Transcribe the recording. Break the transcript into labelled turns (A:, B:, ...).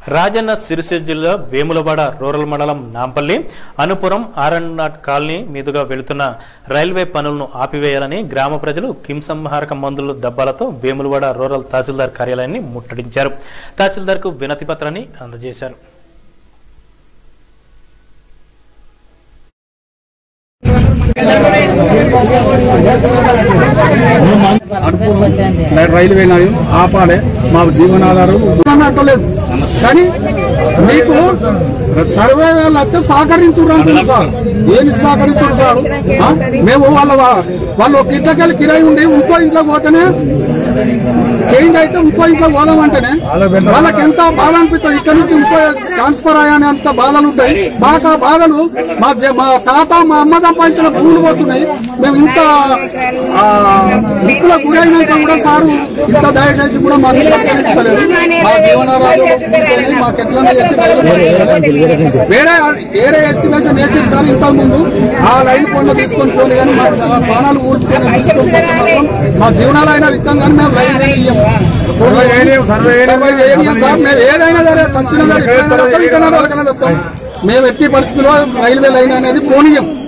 A: రాజన్న సిరిసిల్ల జిల్లా వేములవాడ రూరల్ మండలం నాంపల్లి అనుపురం ఆర్ఎన్ఆర్ కాలనీ మీదుగా వెళుతున్న రైల్వే పనులను ఆపివేయాలని గ్రామ ప్రజలు కింసంహారక మందుల దబ్బాలతో వేములవాడ రూరల్ తహసీల్దార్ కార్యాలయాన్ని ముట్టడించారు తహసీల్దార్కు వినతి పత్రాన్ని అందజేశారు
B: రైల్వే లైన్ ఆపాలి మా జీవనాధారం అంటలేదు కానీ మీకు సర్వే వాళ్ళు వస్తే సహకరించుడు అంటున్నారు సార్ ఏది సహకరించుడు సార్ ఆ? మేము వాళ్ళ వాళ్ళు ఒక ఇంట్లోకి కిరాయి ఉండి ఇంకో ఇంట్లో పోతేనే చేంజ్ అయితే ఇంకో ఇంట్లో పోదామంటేనే వాళ్ళకి ఎంత బాధ అనిపిస్తుంది ఇక్కడ నుంచి ఇంకో ట్రాన్స్ఫర్ అయ్యాని అంత బాధలు ఉంటాయి మాకు ఆ బాధలు మా జ- మా తాత మా అమ్మ సంపాదించిన భూములు పోతున్నాయి మేము ఇంత ఆ, ముక్కుల గురి అయినాక కూడా సారు ఇంత దయచేసి కూడా మా ఇస్తలేదు మా జీవనాధారం ఉంటేనే మాకు ఎట్లా చేసి రైలు పోతుంది. వేరే వేరే ఎస్టిమేషన్ వేసింది సార్ ఇంతకు ముందు ఆ లైన్ పనులు తీసుకొని పోనీ కానీ మా ఆ ప్రాణాలు ఊరికి తీసుకొని పోతే మాత్రం మా జీవనాలు అయినా విత్తం కానీ మేము లైన్ వేయం. సర్వే చేయనీయం సార్ మేము ఏదైనా సరే చచ్చిన సరే ఇక్కడైనా వస్తాం, ఇక్కడైనా వస్తాం. మేము ఎట్టి పరిస్థితుల్లో రైల్వే లైన్ అనేది పోనీయం